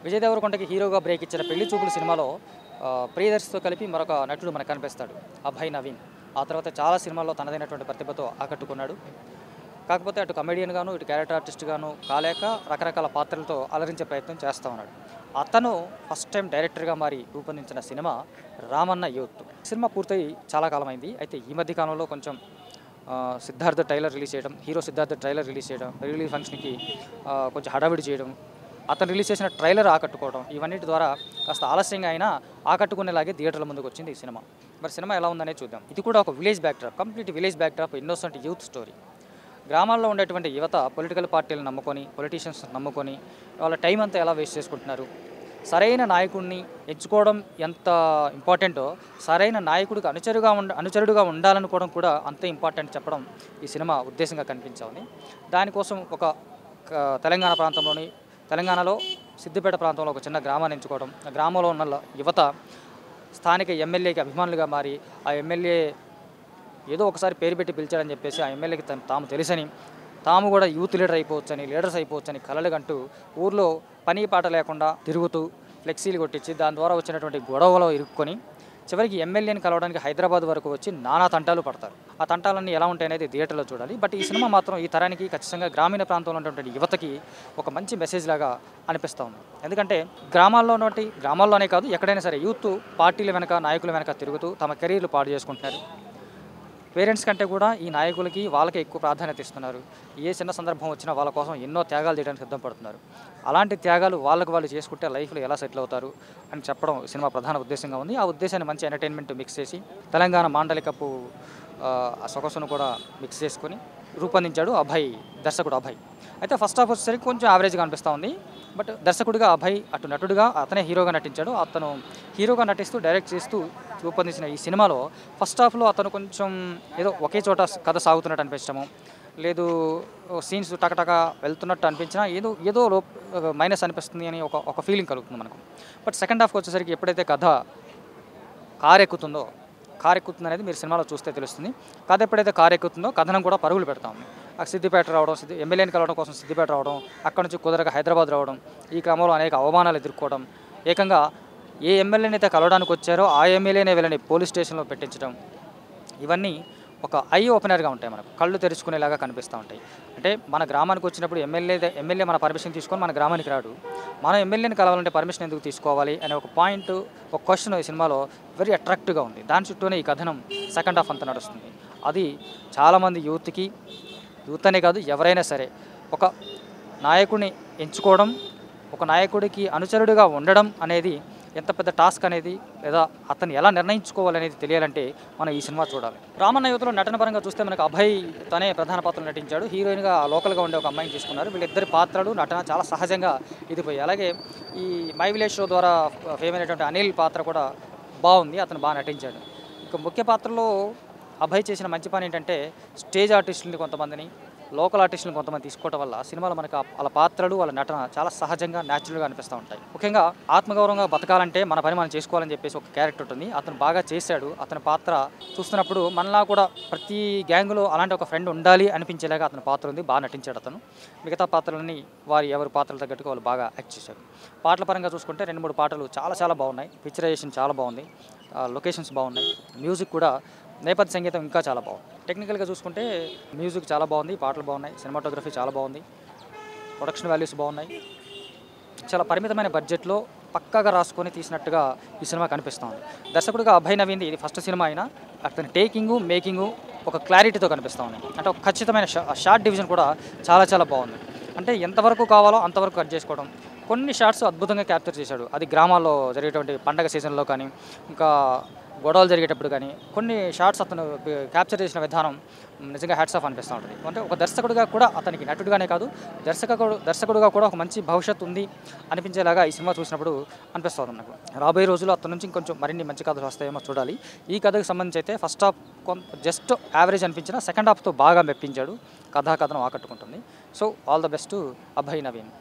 విజయ్ దేవరకొండకి హీరోగా బ్రేక్ ఇచ్చిన పెళ్లి చూపులు సినిమాలో ఆ, ప్రియదర్శితో కలిపి మరొక నటుడు మనకు కనిపిస్తాడు అభయ్ నవీన్ ఆ తర్వాత చాలా సినిమాల్లో తనదైనటువంటి ప్రతిభతో ఆకట్టుకున్నాడు కాకపోతే అటు కమెడియన్ గాను ఇటు క్యారెక్టర్ ఆర్టిస్ట్ గాను కాలేక రకరకాల పాత్రలతో అలరించే ప్రయత్నం చేస్తూ ఉన్నాడు అతను ఫస్ట్ టైం డైరెక్టర్గా మారి రూపొందించిన సినిమా రామన్న యూత్ సినిమా పూర్తయి చాలా కాలమైంది అయితే ఈ మధ్య కాలంలో కొంచెం ఆ, సిద్ధార్థ ట్రైలర్ రిలీజ్ చేయడం హీరో సిద్ధార్థ ట్రైలర్ రిలీజ్ చేయడం రిలీజ్ ఫంక్షన్కి ఆ, కొంచెం హడావిడి చేయడం అతను రిలీజ్ చేసిన ట్రైలర్ ఆకట్టుకోవడం ఇవన్నిటి ద్వారా కాస్త ఆలస్యంగా అయినా ఆకట్టుకునేలాగే థియేటర్ల ముందుకు వచ్చింది ఈ సినిమా మరి సినిమా ఎలా ఉందనే చూద్దాం ఇది కూడా ఒక village backdrop complete village backdrop innocent youth story గ్రామాల్లో ఉండేటువంటి యువత పొలిటికల్ పార్టీలను నమ్ముకొని పొలిటీషియన్స్ నమ్ముకొని వాళ్ళ టైం అంతా ఎలా వేస్ట్ చేసుకుంటున్నారు సరైన నాయకుడిని ఎంచుకోవడం ఎంత ఇంపార్టెంటో సరైన నాయకుడికి అనుచరుగా ఉండ అనుచరుడుగా ఉండాలనుకోవడం కూడా అంతే ఇంపార్టెంట్ చెప్పడం ఈ సినిమా ఉద్దేశంగా కనిపించాలి దానికోసం ఒక క- తెలంగాణ ప్రాంతంలోని తెలంగాణలో సిద్దిపేట ప్రాంతంలో ఒక చిన్న గ్రామాన్ని ఎంచుకోవడం ఆ గ్రామంలో ఉన్న ల- యువత స్థానిక ఎమ్మెల్యేకి అభిమానులుగా మారి ఆ ఎమ్మెల్యే ఏదో ఒకసారి పేరు పెట్టి పిలిచాడని చెప్పేసి ఆ ఎమ్మెల్యేకి తను తాము తెలుసని తాము కూడా యూత్ లీడర్ అయిపోవచ్చని లీడర్స్ అయిపోవచ్చని కలలు కంటూ ఊర్లో పని పాట లేకుండా తిరుగుతూ ఫ్లెక్సీలు కొట్టించి దాని ద్వారా వచ్చినటువంటి గొడవలో ఇరుక్కొని చివరికి ఎమ్మెల్యేని కలవడానికి హైదరాబాద్ వరకు వచ్చి నానా తంటాలు పడతారు ఆ తంటాలన్నీ ఎలా ఉంటాయనేది థియేటర్లో చూడాలి బట్ ఈ సినిమా మాత్రం ఈ తరానికి ఖచ్చితంగా గ్రామీణ ప్రాంతంలో ఉన్నటువంటి యువతకి ఒక మంచి మెసేజ్ లాగా అనిపిస్తూ ఉంది ఎందుకంటే గ్రామాల్లో ఉన్నటువంటి గ్రామాల్లోనే కాదు ఎక్కడైనా సరే యూత్ పార్టీల వెనక నాయకుల వెనక తిరుగుతూ తమ కెరీర్లు పాడు చేసుకుంటున్నారు పేరెంట్స్ కంటే కూడా ఈ నాయకులకి వాళ్ళకి ఎక్కువ ప్రాధాన్యత ఇస్తున్నారు ఏ చిన్న సందర్భం వచ్చినా వాళ్ళ కోసం ఎన్నో త్యాగాలు చేయడానికి సిద్ధపడుతున్నారు అలాంటి త్యాగాలు వాళ్ళకి వాళ్ళు చేసుకుంటే లైఫ్లో ఎలా సెటిల్ అవుతారు అని చెప్పడం ఈ సినిమా ప్రధాన ఉద్దేశంగా ఉంది ఆ ఉద్దేశాన్ని మంచి ఎంటర్టైన్మెంట్ మిక్స్ చేసి తెలంగాణ మాండలికపు ఆ, ఆ సొగసును కూడా మిక్స్ చేసుకొని రూపొందించాడు అభయ్ దర్శకుడు అభయ్ అయితే ఫస్ట్ హాఫ్ వచ్చేసరికి కొంచెం యావరేజ్గా అనిపిస్తూ ఉంది బట్ దర్శకుడిగా అభయ్ అటు నటుడిగా అతనే హీరోగా నటించాడు అతను హీరోగా నటిస్తూ డైరెక్ట్ చేస్తూ రూపొందించిన ఈ సినిమాలో ఫస్ట్ హాఫ్లో అతను కొంచెం ఏదో ఒకే చోట కథ సాగుతున్నట్టు అనిపించడము లేదు సీన్స్ టకటక వెళ్తున్నట్టు అనిపించినా ఏదో ఏదో లో మైనస్ అనిపిస్తుంది అని ఒక ఒక ఫీలింగ్ కలుగుతుంది మనకు బట్ సెకండ్ హాఫ్కి వచ్చేసరికి ఎప్పుడైతే కథ కారు ఎక్కుతుందో కారు ఎక్కుతుంది అనేది మీరు సినిమాలో చూస్తే తెలుస్తుంది కథ ఎప్పుడైతే కారు ఎక్కుతుందో కథనం కూడా పరుగులు పెడతాం ఆ సిద్దిపేట రావడం సిద్ధి ఎమ్మెల్యేని కలవడం కోసం సిద్దిపేట రావడం అక్కడ నుంచి కుదరక హైదరాబాద్ రావడం ఈ క్రమంలో అనేక అవమానాలు ఎదుర్కోవడం ఏకంగా ఏ ఎమ్మెల్యేని అయితే కలవడానికి వచ్చారో ఆ ఎమ్మెల్యేనే వీళ్ళని పోలీస్ స్టేషన్లో పెట్టించడం ఇవన్నీ ఒక ఐ ఓపెనర్గా ఉంటాయి మనకు కళ్ళు తెరుచుకునేలాగా కనిపిస్తూ ఉంటాయి అంటే మన గ్రామానికి వచ్చినప్పుడు ఎమ్మెల్యే ఎమ్మెల్యే మన పర్మిషన్ తీసుకొని మన గ్రామానికి రాడు మనం ఎమ్మెల్యేని కలవాలంటే పర్మిషన్ ఎందుకు తీసుకోవాలి అనే ఒక పాయింట్ ఒక క్వశ్చన్ ఈ సినిమాలో వెరీ అట్రాక్టివ్గా ఉంది దాని చుట్టూనే ఈ కథనం సెకండ్ హాఫ్ అంతా నడుస్తుంది అది చాలామంది యూత్కి యూత్ అనే కాదు ఎవరైనా సరే ఒక నాయకుడిని ఎంచుకోవడం ఒక నాయకుడికి అనుచరుడిగా ఉండడం అనేది ఎంత పెద్ద టాస్క్ అనేది లేదా అతను ఎలా నిర్ణయించుకోవాలనేది తెలియాలంటే మనం ఈ సినిమా చూడాలి రామన్న యువతలో నటన పరంగా చూస్తే మనకు అభయ్ తనే ప్రధాన పాత్రలు నటించాడు హీరోయిన్గా లోకల్గా ఉండే ఒక అమ్మాయిని తీసుకున్నారు వీళ్ళిద్దరి పాత్రలు నటన చాలా సహజంగా ఇదిపోయాయి అలాగే ఈ మై విలేజ్ షో ద్వారా ఫేమ్ అయినటువంటి అనిల్ పాత్ర కూడా బాగుంది అతను బాగా నటించాడు ఇక ముఖ్య పాత్రలో అభయ్ చేసిన మంచి పని ఏంటంటే స్టేజ్ ఆర్టిస్టులని కొంతమందిని లోకల్ ఆర్టిస్టులను కొంతమంది తీసుకోవడం వల్ల సినిమాలో మనకు ఆ- వాళ్ళ పాత్రలు వాళ్ళ నటన చాలా సహజంగా న్యాచురల్గా అనిపిస్తూ ఉంటాయి ముఖ్యంగా ఆత్మగౌరవంగా బతకాలంటే మన పని మనం చేసుకోవాలని చెప్పేసి ఒక క్యారెక్టర్ ఉంటుంది అతను బాగా చేశాడు అతని పాత్ర చూస్తున్నప్పుడు మనలా కూడా ప్రతి గ్యాంగ్లో అలాంటి ఒక ఫ్రెండ్ ఉండాలి అనిపించేలాగా అతని పాత్ర ఉంది బాగా నటించాడు అతను మిగతా పాత్రలని వారి ఎవరి పాత్రలు తగ్గట్టుగా వాళ్ళు బాగా యాక్ట్ చేశారు పాటల పరంగా చూసుకుంటే రెండు మూడు పాటలు చాలా చాలా బాగున్నాయి పిక్చరైజేషన్ చాలా బాగుంది లొకేషన్స్ బాగున్నాయి మ్యూజిక్ కూడా నేపథ్య సంగీతం ఇంకా చాలా బాగుంది టెక్నికల్గా చూసుకుంటే మ్యూజిక్ చాలా బాగుంది పాటలు బాగున్నాయి సినిమాటోగ్రఫీ చాలా బాగుంది ప్రొడక్షన్ వాల్యూస్ బాగున్నాయి చాలా పరిమితమైన బడ్జెట్లో పక్కాగా రాసుకొని తీసినట్టుగా ఈ సినిమా కనిపిస్తుంది దర్శకుడిగా అభయ్ నవీంది ఇది ఫస్ట్ సినిమా అయినా అతని టేకింగు మేకింగు ఒక క్లారిటీతో కనిపిస్తూ ఉంది అంటే ఒక ఖచ్చితమైన షా షార్ట్ డివిజన్ కూడా చాలా చాలా బాగుంది అంటే ఎంతవరకు కావాలో అంతవరకు కట్ చేసుకోవడం కొన్ని షార్ట్స్ అద్భుతంగా క్యాప్చర్ చేశాడు అది గ్రామాల్లో జరిగేటువంటి పండగ సీజన్లో కానీ ఇంకా గొడవలు జరిగేటప్పుడు కానీ కొన్ని షార్ట్స్ అతను క్యాప్చర్ చేసిన విధానం నిజంగా హ్యాట్స్ ఆఫ్ అనిపిస్తూ ఉంటుంది అంటే ఒక దర్శకుడిగా కూడా అతనికి నటుడిగానే కాదు దర్శకుడు దర్శకుడిగా కూడా ఒక మంచి భవిష్యత్తు ఉంది అనిపించేలాగా ఈ సినిమా చూసినప్పుడు అనిపిస్తుంది నాకు రాబోయే రోజుల్లో అతని నుంచి ఇంకొంచెం మరిన్ని మంచి కథలు వస్తాయేమో చూడాలి ఈ కథకు సంబంధించి అయితే ఫస్ట్ హాఫ్ కొంత జస్ట్ యావరేజ్ అనిపించిన సెకండ్ హాఫ్తో బాగా మెప్పించాడు కథా కథనం ఆకట్టుకుంటుంది so all the best Abhay Naveen